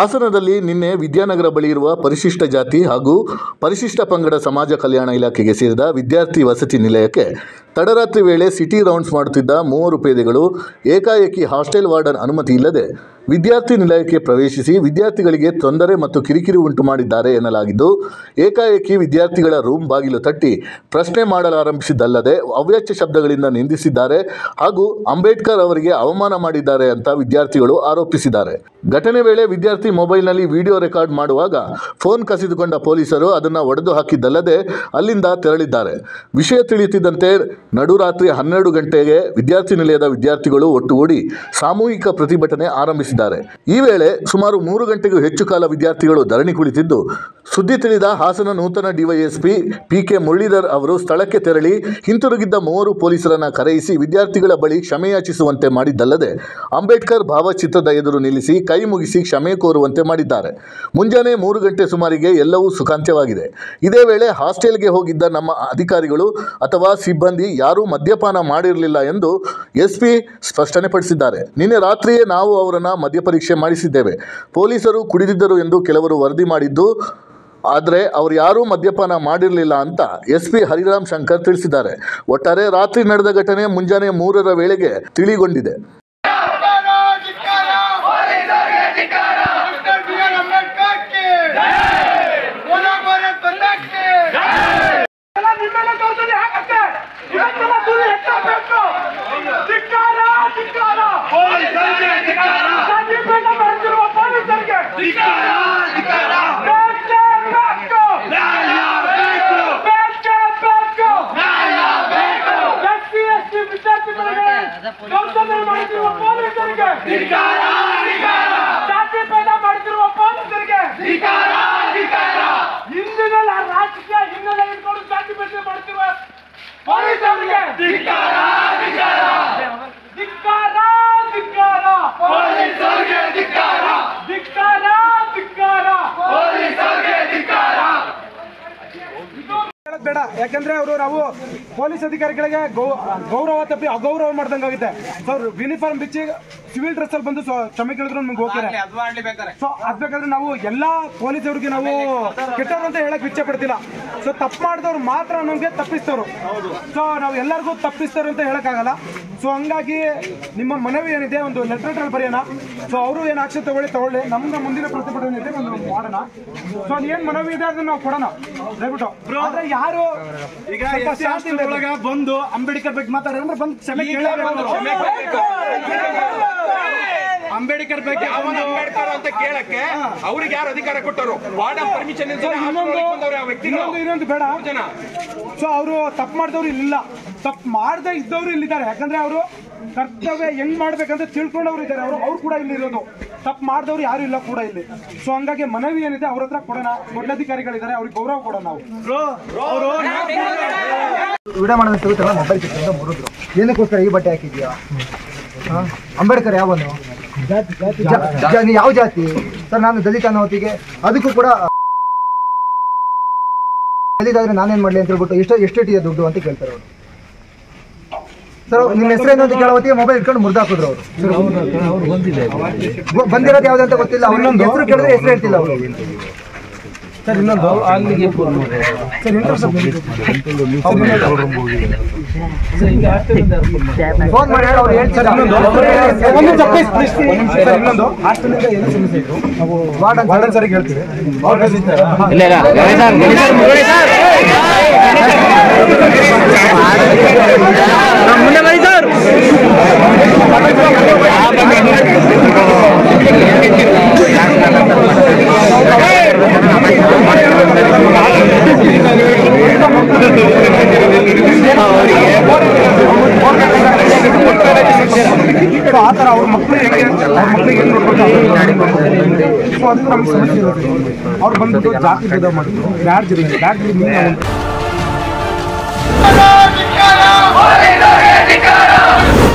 ಹಾಸನದಲ್ಲಿ ನಿನ್ನೆ ವಿದ್ಯಾನಗರ ಬಳಿ ಇರುವ ಪರಿಶಿಷ್ಟ ಜಾತಿ ಹಾಗೂ ಪರಿಶಿಷ್ಟ ಪಂಗಡ ಸಮಾಜ ಕಲ್ಯಾಣ ಇಲಾಖೆಗೆ ಸೇರಿದ ವಿದ್ಯಾರ್ಥಿ ವಸತಿ ನಿಲಯಕ್ಕೆ ತಡರಾತ್ರಿ ವೇಳೆ ಸಿಟಿ ರೌಂಡ್ಸ್ ಮಾಡುತ್ತಿದ್ದ ಮೂವರು ಪೇದೆಗಳು ಏಕಾಏಕಿ ಹಾಸ್ಟೆಲ್ ವಾರ್ಡನ್ ಅನುಮತಿ ಇಲ್ಲದೆ ವಿದ್ಯಾರ್ಥಿ ನಿಲಯಕ್ಕೆ ಪ್ರವೇಶಿಸಿ ವಿದ್ಯಾರ್ಥಿಗಳಿಗೆ ತೊಂದರೆ ಮತ್ತು ಕಿರಿಕಿರಿ ಉಂಟು ಮಾಡಿದ್ದಾರೆ ಎನ್ನಲಾಗಿದ್ದು ಏಕಾಏಕಿ ವಿದ್ಯಾರ್ಥಿಗಳ ರೂಮ್ ಬಾಗಿಲು ತಟ್ಟಿ ಪ್ರಶ್ನೆ ಮಾಡಲಾರಂಭಿಸಿದ್ದಲ್ಲದೆ ಅವ್ಯಾಚ್ಯ ಶಬ್ದಗಳಿಂದ ನಿಂದಿಸಿದ್ದಾರೆ ಹಾಗೂ ಅಂಬೇಡ್ಕರ್ ಅವರಿಗೆ ಅವಮಾನ ಮಾಡಿದ್ದಾರೆ ಅಂತ ವಿದ್ಯಾರ್ಥಿಗಳು ಆರೋಪಿಸಿದ್ದಾರೆ ಘಟನೆ ವೇಳೆ ವಿದ್ಯಾರ್ಥಿ ಮೊಬೈಲ್ನಲ್ಲಿ ವಿಡಿಯೋ ರೆಕಾರ್ಡ್ ಮಾಡುವಾಗ ಫೋನ್ ಕಸಿದುಕೊಂಡ ಪೊಲೀಸರು ಅದನ್ನು ಒಡೆದು ಹಾಕಿದ್ದಲ್ಲದೆ ಅಲ್ಲಿಂದ ತೆರಳಿದ್ದಾರೆ ವಿಷಯ ತಿಳಿಯುತ್ತಿದ್ದಂತೆ ನಡುರಾತ್ರಿ ಹನ್ನೆರಡು ಗಂಟೆಗೆ ವಿದ್ಯಾರ್ಥಿ ನಿಲಯದ ವಿದ್ಯಾರ್ಥಿಗಳು ಒಟ್ಟುಗೂಡಿ ಸಾಮೂಹಿಕ ಪ್ರತಿಭಟನೆ ಆರಂಭಿಸಿದ್ದಾರೆ ಈ ವೇಳೆ ಸುಮಾರು ಮೂರು ಗಂಟೆಗೂ ಹೆಚ್ಚು ಕಾಲ ವಿದ್ಯಾರ್ಥಿಗಳು ಧರಣಿ ಕುಳಿತಿದ್ದು ಸುದ್ದಿ ತಿಳಿದ ಹಾಸನ ನೂತನ ಡಿವೈಎಸ್ಪಿ ಪಿ ಕೆ ಮುರಳೀಧರ್ ಅವರು ಸ್ಥಳಕ್ಕೆ ತೆರಳಿ ಹಿಂತಿರುಗಿದ್ದ ಮೂವರು ಪೊಲೀಸರನ್ನ ಕರೆಯಿಸಿ ವಿದ್ಯಾರ್ಥಿಗಳ ಬಳಿ ಕ್ಷಮೆಯಾಚಿಸುವಂತೆ ಮಾಡಿದ್ದಲ್ಲದೆ ಅಂಬೇಡ್ಕರ್ ಭಾವಚಿತ್ರದ ಎದುರು ನಿಲ್ಲಿಸಿ ಕೈ ಮುಗಿಸಿ ಕ್ಷಮೆ ಕೋರುವಂತೆ ಮಾಡಿದ್ದಾರೆ ಮುಂಜಾನೆ ಮೂರು ಗಂಟೆ ಸುಮಾರಿಗೆ ಎಲ್ಲವೂ ಸುಖಾಂತ್ಯವಾಗಿದೆ ಇದೇ ವೇಳೆ ಹಾಸ್ಟೆಲ್ಗೆ ಹೋಗಿದ್ದ ನಮ್ಮ ಅಧಿಕಾರಿಗಳು ಅಥವಾ ಸಿಬ್ಬಂದಿ ಯಾರೂ ಮದ್ಯಪಾನ ಮಾಡಿರಲಿಲ್ಲ ಎಂದು ಎಸ್ಪಿ ಸ್ಪಷ್ಟನೆಪಡಿಸಿದ್ದಾರೆ ನಿನ್ನೆ ರಾತ್ರಿಯೇ ನಾವು ಅವರನ್ನು ಮದ್ಯಪರೀಕ್ಷೆ ಮಾಡಿಸಿದ್ದೇವೆ ಪೊಲೀಸರು ಕುಡಿದಿದ್ದರು ಎಂದು ಕೆಲವರು ವರದಿ ಮಾಡಿದ್ದು ಆದರೆ ಅವರು ಯಾರೂ ಮದ್ಯಪಾನ ಮಾಡಿರಲಿಲ್ಲ ಅಂತ ಎಸ್ ಪಿ ಹರಿರಾಮ್ ಶಂಕರ್ ತಿಳಿಸಿದ್ದಾರೆ ಒಟ್ಟಾರೆ ರಾತ್ರಿ ನಡೆದ ಘಟನೆ ಮುಂಜಾನೆ ಮೂರರ ವೇಳೆಗೆ ತಿಳಿಗೊಂಡಿದೆ डॉक्टर बी आर अम्बेडकर की बोलो भारत माता की ಎಲ್ಲ ನಿಮ್ಮೆಲ್ಲ ತೋರಿಸಲಿ ಹಾಕಕ್ಕೆ ಇವತ್ತೆಲ್ಲ ತುದಿ ಹೆಚ್ಚಬೇಕು ಧಿಕ್ಕಾರ ಧಿಕ್ಕಾರ ಶಾಂತಿಪೇಟ ಮಾಡ್ತಿರುವ ಪೊಲೀಸರಿಗೆ ಬೇಕೇ ಬೇಕು. ಬೇಕೇ ಬೇಕು. SC, ST ವಿದ್ಯಾರ್ಥಿಗಳಿಗೆ ದೌರ್ಜನ್ಯ ಮಾಡುತ್ತಿರುವ ಪೊಲೀಸರಿಗೆ ಜಾತಿಭೇದ ಮಾಡುತ್ತಿರುವ ಪೊಲೀಸರಿಗೆ ಹಿಂದಿನ ರಾಜಕೀಯ ಹಿನ್ನೆಲೆ ಇಟ್ಕೊಂಡು ಜಾತಿ ಭೇದ ಮಾಡುತ್ತಿರುವ ಪೊಲೀಸರಿಗೆ ಧಿಕ್ಕಾರ ಧಿಕ್ಕಾರ ಧಿಕ್ಕಾರ ಧಿಕ್ಕಾರ ಹೇಳೋದ್ ಬೇಡ ಯಾಕಂದ್ರೆ ಅವರು ನಾವು ಪೊಲೀಸ್ ಅಧಿಕಾರಿಗಳಿಗೆ ಗೌ- ಗೌರವ ತಪ್ಪಿ ಅಗೌರವ ಮಾಡ್ದಂಗಾಗುತ್ತೆ ಸೊ ಅವ್ರು ಯೂನಿಫಾರ್ಮ್ ಬಿಚ್ಚಿ ಸಿವಿಲ್ ಡ್ರೆಸ್ ಅಲ್ಲಿ ಬಂದು ಸ್ವ- ಕ್ಷಮೆ ಕೇಳಿದ್ರು ನಮ್ಗೆ ಹೋಗ್ತಾರೆ ಸೊ ಅದ್ ಬೇಕಾದ್ರೆ ನಾವು ಎಲ್ಲಾ ಪೊಲೀಸ್ ಅವ್ರಿಗೆ ನಾವು ಕೆಟ್ಟವ್ರು ಅಂತ ಹೇಳಕ್ ಇಚ್ಛೆ ಪಡ್ತಿಲ್ಲ ಸೊ ತಪ್ಪು ಮಾಡಿದವ್ರು ಮಾತ್ರ ನಮ್ಗೆ ತಪ್ಪಿಸ್ತವ್ರು ಸೊ ನಾವು ಎಲ್ಲರಿಗೂ ತಪ್ಪಿಸ್ತವ್ರು ಅಂತ ಹೇಳಕ್ ಆಗಲ್ಲ ಸೊ ಹಂಗಾಗಿ ನಿಮ್ಮ ಮನವಿ ಏನಿದೆ ಒಂದು ಲೆಟರ್ ಅಲ್ಲಿ ಬರೆಯೋಣ ಸೊ ಅವರು ಏನ್ ಆಕ್ಷನ್ ತಗೊಳ್ಳಿ ತಗೊಳ್ಳಿ ನಮ್ದು ಮುಂದಿನ ಪ್ರತಿಭಟನೆ ಇದೆ ಒಂದು ಮಾಡೋಣ ಸೊ ಏನ್ ಮನವಿ ಇದೆ ಅದನ್ನ ನಾವು ಕೊಡೋಣ ದಯವಿಟ್ಟು ಆದ್ರೆ ಯಾರು ಈಗ ಸ್ವಲ್ಪ ಎಸ್ ಶಾಂತಿಯಿಂದ ಇರ್ಲಿ. ಒಳಗ ಬಂದು ಅಂಬೇಡ್ಕರ್ ಬಗ್ಗೆ ಮಾತಾಡಿದ್ರೆ ಬಂದು ಕ್ಷಮೆ ಅಂಬೇಡ್ಕರ್ ಬಗ್ಗೆ ಅವನ ಅಂಬೇಡ್ಕರ್ ಅಂತ ಕೇಳಕ್ಕೆ ಅವ್ರಿಗೆ ಯಾರು ಅಧಿಕಾರ ಕೊಟ್ಟರು ವಾರ್ಡನ್ ಪರ್ಮಿಷನ್ ಇನ್ನೊಂದು ಆ ವ್ಯಕ್ತಿಗಳು ಇನ್ನೊಂದು ಇನ್ನೊಂದು ಬೇಡ ಜನ ಸೊ ಅವರು ತಪ್ಪು ಮಾಡಿದವ್ರು ಇಲ್ಲಿಲ್ಲ ತಪ್ಪು ಮಾಡದೆ ಇದ್ದವರು ಇಲ್ಲಿದ್ದಾರೆ ಯಾಕಂದ್ರೆ ಅವರು ಕರ್ತವ್ಯ ಹೆಂಗ್ ಮಾಡ್ಬೇಕಂತ ತಿಳ್ಕೊಂಡವ್ರು ಇದ್ದಾರೆ ಅವರು ಅವ್ರು ಕೂಡ ಇಲ್ಲಿ ಇರೋದು ತಪ್ಪು ಮಾಡಿದವ್ರು ಯಾರು ಇಲ್ಲ ಕೂಡ ಇಲ್ಲಿ ಸೊ ಹಂಗಾಗಿ ಮನವಿ ಏನಿದೆ ಅವ್ರ ಹತ್ರ ಕೊಡೋಣ ದೊಡ್ಡಧಿಕಾರಿಗಳಿದ್ದಾರೆ ಅವ್ರಿಗೆ ಗೌರವ ಕೊಡೋಣ ನಾವು ವಿಡಿಯೋ ಮಾಡೋದು ಸಿಗುತ್ತಲ್ಲ ಮೊಬೈಲ್ ಕಿತ್ಕೊಂಡು ಮುರಿದ್ರು ಏನಕ್ಕೋಸ್ಕರ ಈ ಬಟ್ಟೆ ಹಾಕಿದ್ಯಾ ಹಾ? ಅಂಬೇಡ್ಕರ್ ಯಾವನು ಜಾ- ಜಾ- ನೀ ಯಾವ ಜಾತಿ ಸರ್ ನಾನು ದಲಿತ ಅನ್ನೋ ಹೊತ್ತಿಗೆ ಅದಕ್ಕೂ ಕೂಡ ದಲಿತ ಆದ್ರೆ ನಾನೇನ್ ಮಾಡ್ಲಿ ಅಂತ ಹೇಳ್ಬಿಟ್ಟು ಎಷ್ಟು ಎಷ್ಟು ಇಟ್ಟಿದೆ ದುಡ್ಡು ಅಂತ ಕೇಳ್ತಾರೆ ಅವರು ಸರ್ ನಿಮ್ಮ ಹೆಸರೇನು ಅಂತ ಕೇಳೋ ಹೊತ್ತಿಗೆ ಮೊಬೈಲ್ ಇಟ್ಕೊಂಡು ಮುರಿದಾಕಿದ್ರು ಅವರು ಬಂದಿರೋದು ಯಾವ್ದು ಅಂತ ಗೊತ್ತಿಲ್ಲ ಅವ್ರ ಹೆಸರು ಕೇಳಿದ್ರೆ ಹೆಸರು ಹೇಳ್ತಿಲ್ಲ ಅವರು ಸರ್ ಇನ್ನೊಂದು ಅಲ್ಲಿಗೆ ಫೋನ್ ಸರ್ ಫೋನ್ ಮಾಡಿ ಅವ್ರು ಹೇಳ್ತಾರೆ ಒಂದು ನಿಮಿಷ please, please, please. ಸರ್ ಇನ್ನೊಂದು ಹಾಸ್ಟೆಲಿಂದ ಏನು ಸಮಸ್ಯೆ ಇತ್ತು ನಾವು ವಾರ್ಡನ್ ವಾರ್ಡನ್ ಸರಿಗೆ ಹೇಳ್ತೀವಿ ಸೊ ಆ ಥರ ಅವ್ರ ಮಕ್ಕಳು ಹೆಂಗೆ ಅವ್ರ ಮಕ್ಕಳಿಗೆ ಹೆಂಗೆ ನೋಡ್ಬೇಕು ಸೊ ಅದಕ್ಕೆ ನಮ್ಗೆ ಸಮಸ್ಯೆ ಇರುತ್ತೆ ಅವ್ರು ಬಂದ್ಬಿಟ್ಟು ಜಾತಿ ಭೇದ ಮಾಡಿದ್ರು ಬ್ಯಾಡ್ಜ್ ಇರಲಿಲ್ಲ ಬ್ಯಾಡ್ಜ್ ಮೀನಿಂಗ್ ಧಿಕ್ಕಾರ